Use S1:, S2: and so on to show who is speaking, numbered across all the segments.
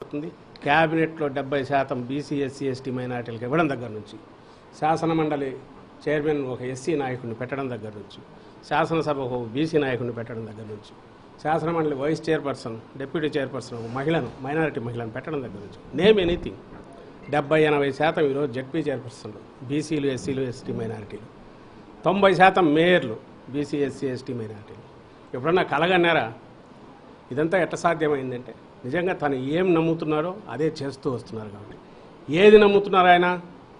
S1: ఉంది క్యాబినెట్లో డెబ్బై శాతం బీసీ ఎస్సీ ఎస్టీ మైనార్టీలకు ఇవ్వడం దగ్గర నుంచి శాసన మండలి చైర్మన్ ఒక ఎస్సీ నాయకుడిని పెట్టడం దగ్గర నుంచి శాసనసభ ఒక బీసీ నాయకుడిని పెట్టడం దగ్గర నుంచి శాసన మండలి వైస్ చైర్పర్సన్ డిప్యూటీ చైర్పర్సన్ ఒక మహిళను మైనారిటీ మహిళను పెట్టడం దగ్గర నుంచి నేమ్ ఎనీథింగ్ డెబ్బై ఎనభై శాతం ఈరోజు జడ్పీ చైర్పర్సన్లు బీసీలు ఎస్సీలు ఎస్టీ మైనారిటీలు తొంభై శాతం మేయర్లు బీసీ ఎస్సీ ఎస్టీ మైనారిటీలు ఎప్పుడన్నా కలగన్నారా ఇదంతా ఎట్ట సాధ్యమైందంటే నిజంగా తను ఏం నమ్ముతున్నారో అదే చేస్తూ వస్తున్నారు కాబట్టి ఏది నమ్ముతున్నారు ఆయన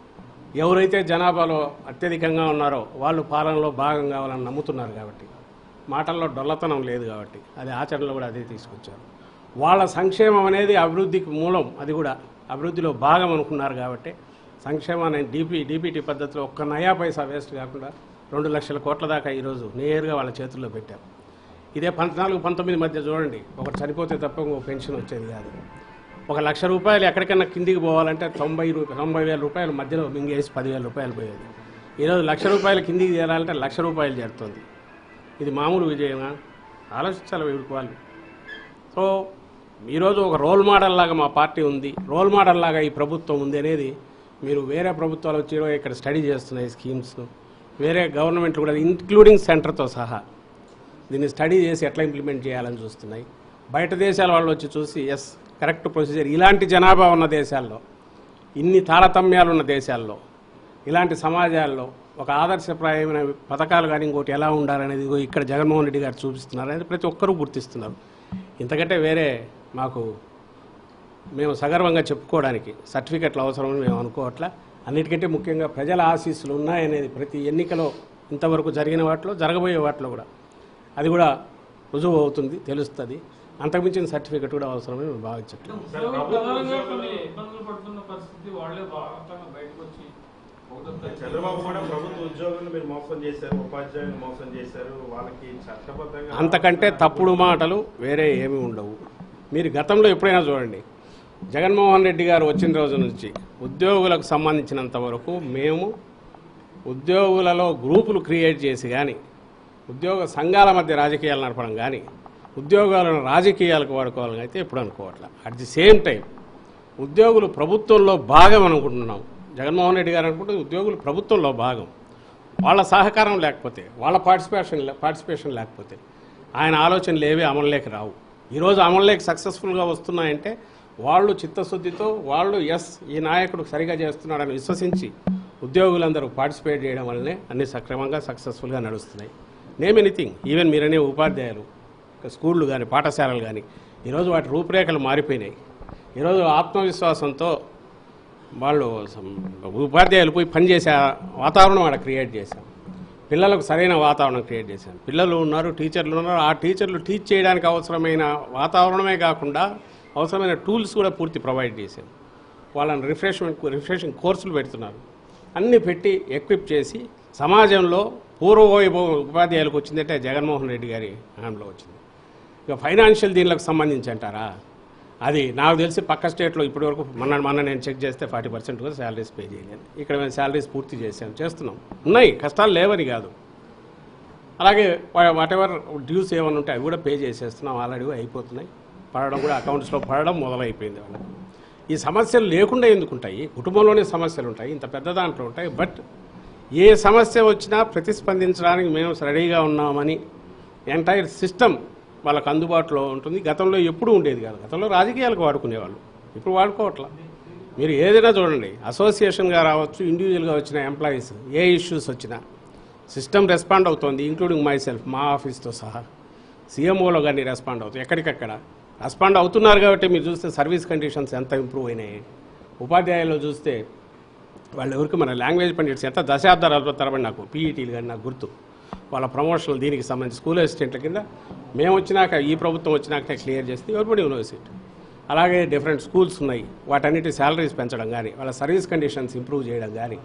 S1: ఎవరైతే జనాభాలో అత్యధికంగా ఉన్నారో వాళ్ళు పాలనలో భాగం కావాలని నమ్ముతున్నారు కాబట్టి మాటల్లో డొల్లతనం లేదు కాబట్టి అది ఆచరణలో కూడా అదే తీసుకొచ్చారు వాళ్ళ సంక్షేమం అనేది అభివృద్ధికి మూలం అది కూడా అభివృద్ధిలో భాగం అనుకున్నారు కాబట్టి సంక్షేమాన్ని డీపీ డీపీటీ పద్ధతిలో ఒక్క నయా పైసా వేస్ట్ కాకుండా రెండు లక్షల కోట్ల దాకా ఈరోజు నేరుగా వాళ్ళ చేతుల్లో పెట్టారు ఇదే పద్నాలుగు పంతొమ్మిది మధ్య చూడండి ఒకటి చనిపోతే తప్ప ఇంకో పెన్షన్ వచ్చేది కాదు ఒక లక్ష రూపాయలు ఎక్కడికైనా కిందికి పోవాలంటే తొంభై రూపాయలు తొంభై వేల రూపాయలు మధ్యలో మింగేసి పదివేల రూపాయలు పోయేది ఈరోజు లక్ష రూపాయలు కిందికి చేరాలంటే లక్ష రూపాయలు చేరుతుంది ఇది మామూలు విజయమా ఆలోచించాలి వీళ్ళకి వాళ్ళు సో ఈరోజు ఒక రోల్ మోడల్ లాగా మా పార్టీ ఉంది రోల్ మోడల్ లాగా ఈ ప్రభుత్వం ఉంది అనేది మీరు వేరే ప్రభుత్వాలు వచ్చి ఇక్కడ స్టడీ చేస్తున్నాయి స్కీమ్స్ వేరే గవర్నమెంట్ కూడా ఇంక్లూడింగ్ సెంటర్తో సహా దీన్ని స్టడీ చేసి ఎట్లా ఇంప్లిమెంట్ చేయాలని చూస్తున్నాయి బయట దేశాల వాళ్ళు వచ్చి చూసి ఎస్ కరెక్ట్ ప్రొసీజర్ ఇలాంటి జనాభా ఉన్న దేశాల్లో ఇన్ని తారతమ్యాలు ఉన్న దేశాల్లో ఇలాంటి సమాజాల్లో ఒక ఆదర్శప్రాయమైన పథకాలు కానీ ఇంకోటి ఎలా ఉండాలనేది ఇగో ఇక్కడ జగన్మోహన్ రెడ్డి గారు చూపిస్తున్నారు అనేది ప్రతి ఒక్కరూ గుర్తిస్తున్నారు ఇంతకంటే వేరే మాకు మేము సగర్వంగా చెప్పుకోవడానికి సర్టిఫికెట్లు అవసరమని మేము అనుకోవట్లా అన్నిటికంటే ముఖ్యంగా ప్రజల ఆశీస్సులు ఉన్నాయనేది ప్రతి ఎన్నికలో ఇంతవరకు జరిగిన వాటిలో జరగబోయే వాటిలో కూడా అది కూడా రుజువు అవుతుంది తెలుస్తుంది అంతకుమించిన సర్టిఫికెట్ కూడా అవసరమని మేము భావించట్లేదు
S2: ఉద్యోగులు ప్రధానంగా కొన్ని ఇబ్బందులు పడుతున్న పరిస్థితి వాళ్ళే బాగా బయటకు వచ్చి ఒకటో తారీఖు
S3: చంద్రబాబు కూడా ప్రభుత్వ ఉద్యోగులను మీరు మోసం చేశారు ఉపాధ్యాయులు మోసం చేశారు వాళ్ళకి చట్టబద్ధంగా
S1: అంతకంటే తప్పుడు మాటలు వేరే ఏమీ ఉండవు మీరు గతంలో ఎప్పుడైనా చూడండి జగన్మోహన్ రెడ్డి గారు వచ్చిన రోజు నుంచి ఉద్యోగులకు సంబంధించినంత వరకు మేము ఉద్యోగులలో గ్రూపులు క్రియేట్ చేసి కానీ ఉద్యోగ సంఘాల మధ్య రాజకీయాలు నడపడం కానీ ఉద్యోగాలను రాజకీయాలకు వాడుకోవాలని అయితే ఎప్పుడు అనుకోవట్లే అట్ ది సేమ్ టైం ఉద్యోగులు ప్రభుత్వంలో భాగం అనుకుంటున్నాం జగన్మోహన్ రెడ్డి గారు అనుకుంటే ఉద్యోగులు ప్రభుత్వంలో భాగం వాళ్ళ సహకారం లేకపోతే వాళ్ళ పార్టిసిపేషన్ పార్టిసిపేషన్ లేకపోతే ఆయన ఆలోచనలు ఏవి అమలులోకి రావు ఈరోజు అమలులోకి సక్సెస్ఫుల్గా వస్తున్నాయంటే వాళ్ళు చిత్తశుద్ధితో వాళ్ళు ఎస్ ఈ నాయకుడు సరిగా చేస్తున్నాడని విశ్వసించి ఉద్యోగులందరూ పార్టిసిపేట్ చేయడం వల్లనే అన్ని సక్రమంగా సక్సెస్ఫుల్గా నడుస్తున్నాయి నేమ్ ఎనీథింగ్ ఈవెన్ మీరనే ఉపాధ్యాయులు ఇక స్కూళ్ళు కానీ పాఠశాలలు కానీ ఈరోజు వాటి రూపురేఖలు మారిపోయినాయి ఈరోజు ఆత్మవిశ్వాసంతో వాళ్ళు సం- ఉపాధ్యాయులు పోయి పనిచేసే వాతావరణం అక్కడ క్రియేట్ చేశాం పిల్లలకు సరైన వాతావరణం క్రియేట్ చేశాం పిల్లలు ఉన్నారు టీచర్లు ఉన్నారు ఆ టీచర్లు టీచ్ చేయడానికి అవసరమైన వాతావరణమే కాకుండా అవసరమైన టూల్స్ కూడా పూర్తి ప్రొవైడ్ చేశాం వాళ్ళని రిఫ్రెష్మెంట్ రిఫ్రెషింగ్ కోర్సులు పెడుతున్నారు అన్నీ పెట్టి ఎక్విప్ చేసి సమాజంలో పూర్వవైభవం ఉపాధ్యాయులకు వచ్చిందంటే జగన్మోహన్ రెడ్డి గారి హయాంలో వచ్చింది ఇక ఫైనాన్షియల్ దీనిలకు సంబంధించి అంటారా అది నాకు తెలిసి పక్క స్టేట్లో ఇప్పటివరకు మొన్న మొన్న నేను చెక్ చేస్తే ఫార్టీ పర్సెంట్ కూడా శాలరీస్ పే చేయలేదు ఇక్కడ మేము శాలరీస్ పూర్తి చేసాం చేస్తున్నాం ఉన్నాయి కష్టాలు లేవని కాదు అలాగే వాట్ ఎవర్ డ్యూస్ ఏమైనా ఉంటే అవి కూడా పే చేసేస్తున్నాం ఆల్రెడీ అయిపోతున్నాయి పడడం కూడా అకౌంట్స్లో పడడం మొదలైపోయింది వాళ్ళకి ఈ సమస్యలు లేకుండా ఎందుకుంటాయి కుటుంబంలోనే సమస్యలు ఉంటాయి ఇంత పెద్ద దాంట్లో ఉంటాయి బట్ ఏ సమస్య వచ్చినా ప్రతిస్పందించడానికి మేము రెడీగా ఉన్నామని ఎంటైర్ సిస్టమ్ వాళ్ళకు అందుబాటులో ఉంటుంది గతంలో ఎప్పుడూ ఉండేది కాదు గతంలో రాజకీయాలకు వాడుకునేవాళ్ళు ఇప్పుడు వాడుకోవట్లా మీరు ఏదైనా చూడండి అసోసియేషన్గా రావచ్చు ఇండివిజువల్గా వచ్చిన ఎంప్లాయీస్ ఏ ఇష్యూస్ వచ్చినా సిస్టమ్ రెస్పాండ్ అవుతోంది ఇంక్లూడింగ్ మై సెల్ఫ్ మా ఆఫీస్తో సహా సీఎంఓలో కానీ రెస్పాండ్ అవుతుంది ఎక్కడికక్కడ రెస్పాండ్ అవుతున్నారు కాబట్టి మీరు చూస్తే సర్వీస్ కండిషన్స్ ఎంత ఇంప్రూవ్ అయినాయి ఉపాధ్యాయులు చూస్తే వాళ్ళు ఎవరికి మన లాంగ్వేజ్ పండిట్స్ ఎంత దశాబ్దాల తరబడి నాకు పీఈటీలు కానీ నాకు గుర్తు వాళ్ళ ప్రమోషన్లు దీనికి సంబంధించి స్కూల్ అసిస్టెంట్ల కింద మేము వచ్చినాక ఈ ప్రభుత్వం వచ్చినాక క్లియర్ చేస్తే ఎవరిబడి యూనివర్సిటీ అలాగే డిఫరెంట్ స్కూల్స్ ఉన్నాయి వాటన్నిటి శాలరీస్ పెంచడం కానీ వాళ్ళ సర్వీస్ కండిషన్స్ ఇంప్రూవ్ చేయడం కానీ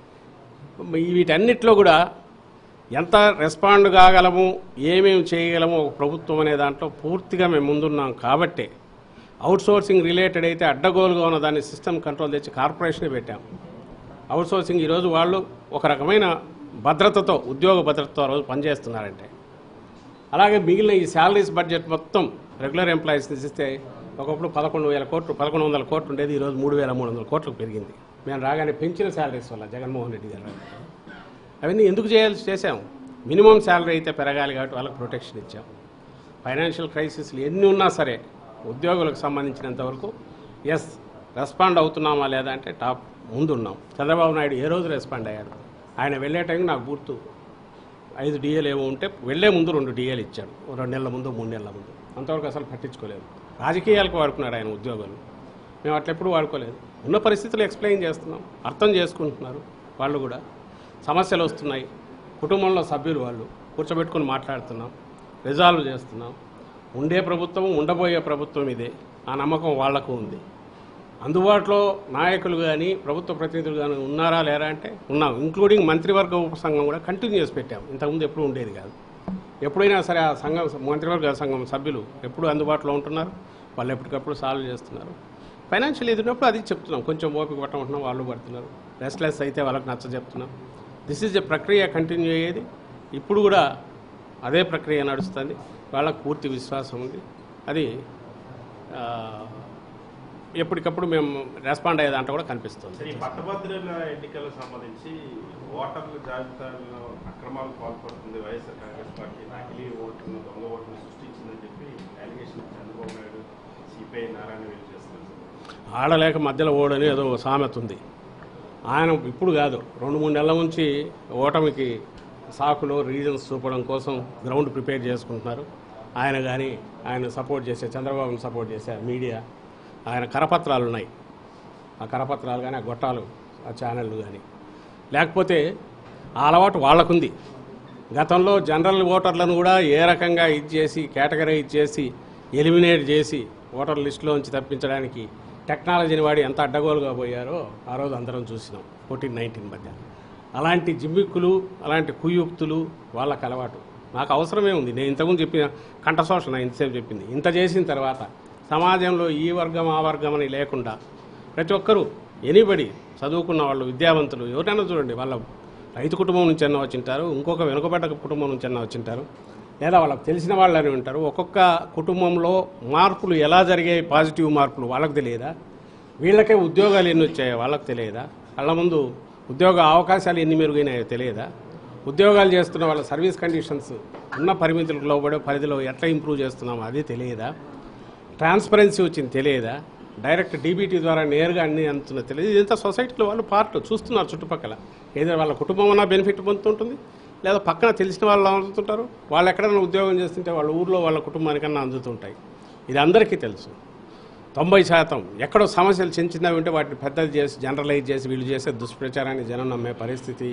S1: ఈ వీటన్నిటిలో కూడా ఎంత రెస్పాండ్ కాగలము ఏమేమి చేయగలము ఒక ప్రభుత్వం అనే దాంట్లో పూర్తిగా మేము ముందున్నాం కాబట్టే అవుట్సోర్సింగ్ రిలేటెడ్ అయితే అడ్డగోలుగా ఉన్న దాన్ని సిస్టమ్ కంట్రోల్ తెచ్చి కార్పొరేషనే పెట్టాం అవుట్సోర్సింగ్ ఈరోజు వాళ్ళు ఒక రకమైన భద్రతతో ఉద్యోగ భద్రతతో ఆ రోజు పనిచేస్తున్నారంటే అలాగే మిగిలిన ఈ శాలరీస్ బడ్జెట్ మొత్తం రెగ్యులర్ ఎంప్లాయీస్ తీసిస్తే ఒకప్పుడు పదకొండు వేల కోట్లు పదకొండు వందల కోట్లు ఉండేది ఈరోజు మూడు వేల మూడు వందల కోట్లకు పెరిగింది మేము రాగానే పెంచిన శాలరీస్ వల్ల జగన్మోహన్ రెడ్డి గారు రాగానే. అవన్నీ ఎందుకు చేయాల్సి చేసాం మినిమం శాలరీ అయితే పెరగాలి కాబట్టి వాళ్ళకి ప్రొటెక్షన్ ఇచ్చాం ఫైనాన్షియల్ క్రైసిస్లు ఎన్ని ఉన్నా సరే ఉద్యోగులకు సంబంధించినంత వరకు ఎస్ రెస్పాండ్ అవుతున్నామా లేదా అంటే టాప్ ముందున్నాం చంద్రబాబు నాయుడు ఏ రోజు రెస్పాండ్ అయ్యాడు ఆయన వెళ్ళే టైంకి నాకు గుర్తు ఐదు డిఏలు ఏమో ఉంటే వెళ్ళే ముందు రెండు డిఏలు ఇచ్చాడు ఓ రెండు నెలల ముందు మూడు నెలల ముందు అంతవరకు అసలు పట్టించుకోలేదు రాజకీయాలకు వాడుకున్నాడు ఆయన ఉద్యోగాలు మేము అట్లెప్పుడు వాడుకోలేదు ఉన్న పరిస్థితులు ఎక్స్ప్లెయిన్ చేస్తున్నాం అర్థం చేసుకుంటున్నారు వాళ్ళు కూడా సమస్యలు వస్తున్నాయి కుటుంబంలో సభ్యులు వాళ్ళు కూర్చోబెట్టుకుని మాట్లాడుతున్నాం రిజాల్వ్ చేస్తున్నాం ఉండే ప్రభుత్వం ఉండబోయే ప్రభుత్వం ఇదే ఆ నమ్మకం వాళ్లకు ఉంది అందుబాటులో నాయకులు కానీ ప్రభుత్వ ప్రతినిధులు కానీ ఉన్నారా లేరా అంటే ఉన్నాం ఇంక్లూడింగ్ మంత్రివర్గ ఉపసంఘం కూడా కంటిన్యూ చేసి పెట్టాం ఇంతకుముందు ఎప్పుడు ఉండేది కాదు ఎప్పుడైనా సరే ఆ సంఘం మంత్రివర్గ సంఘం సభ్యులు ఎప్పుడు అందుబాటులో ఉంటున్నారు వాళ్ళు ఎప్పటికప్పుడు సాల్వ్ చేస్తున్నారు ఫైనాన్షియల్ ఎదురున్నప్పుడు అది చెప్తున్నాం కొంచెం ఓపిక పట్టమంటున్నాం వాళ్ళు పడుతున్నారు రెస్ట్లెస్ అయితే వాళ్ళకి నచ్చ చెప్తున్నాం దిస్ ఈజ్ ఎ ప్రక్రియ కంటిన్యూ అయ్యేది ఇప్పుడు కూడా అదే ప్రక్రియ నడుస్తుంది వాళ్ళకు పూర్తి విశ్వాసం ఉంది అది ఆ, ఎప్పటికప్పుడు మేము రెస్పాండ్ అయ్యే దాంట్లో కూడా కనిపిస్తుంది
S3: సరే ఈ పట్టభద్రుల ఎన్నికలకు సంబంధించి ఓటర్ల జాబితాలో అక్రమాలకు పాల్పడుతుంది వైఎస్ఆర్ కాంగ్రెస్ పార్టీ నకిలీ ఓట్లను దొంగ ఓట్లను సృష్టించిందని చెప్పి అలిగేషన్ చంద్రబాబు నాయుడు సిపిఐ నారాయణ వీళ్ళు చేస్తున్నారు
S1: ఆడలేక మధ్యలో ఓడని ఏదో ఒక సామెత ఉంది ఆయన ఇప్పుడు కాదు రెండు మూడు నెలల నుంచి ఓటమికి సాకులు రీజన్స్ చూపడం కోసం గ్రౌండ్ ప్రిపేర్ చేసుకుంటున్నారు ఆయన కానీ ఆయన సపోర్ట్ చేసే చంద్రబాబుని సపోర్ట్ చేసే మీడియా ఆయన కరపత్రాలు ఉన్నాయి ఆ కరపత్రాలు కానీ ఆ గొట్టాలు ఆ ఛానళ్ళు కానీ లేకపోతే ఆ అలవాటు వాళ్ళకుంది గతంలో జనరల్ ఓటర్లను కూడా ఏ రకంగా ఇది చేసి కేటగరైజ్ చేసి ఎలిమినేట్ చేసి ఓటర్ లిస్టులోంచి తప్పించడానికి టెక్నాలజీని వాడి ఎంత అడ్డగోలుగా పోయారో ఆ రోజు అందరం చూసినాం ఫోర్టీన్ నైన్టీన్ మధ్య అలాంటి జిమ్మిక్కులు అలాంటి కుయుక్తులు వాళ్ళకి అలవాటు నాకు అవసరమే ఉంది నేను ఇంతకుముందు చెప్పిన కంఠశోషణ ఇంతసేపు చెప్పింది ఇంత చేసిన తర్వాత సమాజంలో ఈ వర్గం ఆ వర్గం అని లేకుండా ప్రతి ఒక్కరూ ఎనీబడి చదువుకున్న వాళ్ళు విద్యావంతులు ఎవరైనా చూడండి వాళ్ళ రైతు కుటుంబం నుంచి అన్న వచ్చింటారు ఇంకొక వెనుకబడ్డ కుటుంబం నుంచి అన్న వచ్చింటారు లేదా వాళ్ళకి తెలిసిన వాళ్ళని ఉంటారు ఒక్కొక్క కుటుంబంలో మార్పులు ఎలా జరిగాయి పాజిటివ్ మార్పులు వాళ్ళకి తెలియదా వీళ్ళకే ఉద్యోగాలు ఎన్ని వచ్చాయో వాళ్ళకి తెలియదా వాళ్ళ ముందు ఉద్యోగ అవకాశాలు ఎన్ని మెరుగైనాయో తెలియదా ఉద్యోగాలు చేస్తున్న వాళ్ళ సర్వీస్ కండిషన్స్ ఉన్న పరిమితులకు లోబడే పరిధిలో ఎట్లా ఇంప్రూవ్ చేస్తున్నామో అది తెలియదా ట్రాన్స్పరెన్సీ వచ్చింది తెలియదా డైరెక్ట్ డీబీటీ ద్వారా నేరుగా అన్ని అందుతున్నా తెలియదు ఇదంతా సొసైటీలో వాళ్ళు పార్ట్ చూస్తున్నారు చుట్టుపక్కల ఏదో వాళ్ళ కుటుంబం అన్నా బెనిఫిట్ పొందుతుంటుంది లేదా పక్కన తెలిసిన వాళ్ళు అందుతుంటారు వాళ్ళు ఎక్కడైనా ఉద్యోగం చేస్తుంటే వాళ్ళ ఊర్లో వాళ్ళ కుటుంబానికన్నా అందుతుంటాయి ఇది అందరికీ తెలుసు తొంభై శాతం ఎక్కడో సమస్యలు చిన్న చిన్నవి ఉంటే వాటిని పెద్దది చేసి జనరలైజ్ చేసి వీళ్ళు చేసే దుష్ప్రచారాన్ని జనం నమ్మే పరిస్థితి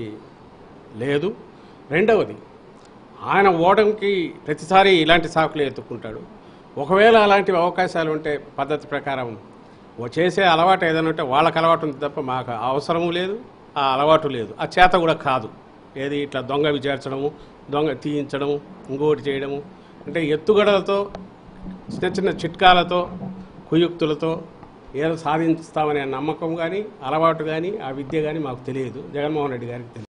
S1: లేదు రెండవది ఆయన ఓటమికి ప్రతిసారి ఇలాంటి సాకులు ఎత్తుకుంటాడు ఒకవేళ అలాంటి అవకాశాలు ఉంటే పద్ధతి ప్రకారం ఓ చేసే అలవాటు ఏదైనా ఉంటే వాళ్ళకి అలవాటు ఉంది తప్ప మాకు అవసరము లేదు ఆ అలవాటు లేదు ఆ చేత కూడా కాదు ఏది ఇట్లా దొంగ విచారించడము దొంగ తీయించడము ఇంకోటి చేయడము అంటే ఎత్తుగడలతో చిన్న చిన్న చిట్కాలతో కుయుక్తులతో ఏదో సాధిస్తామనే నమ్మకం కానీ అలవాటు కానీ ఆ విద్య కానీ మాకు తెలియదు జగన్మోహన్ రెడ్డి గారికి తెలియదు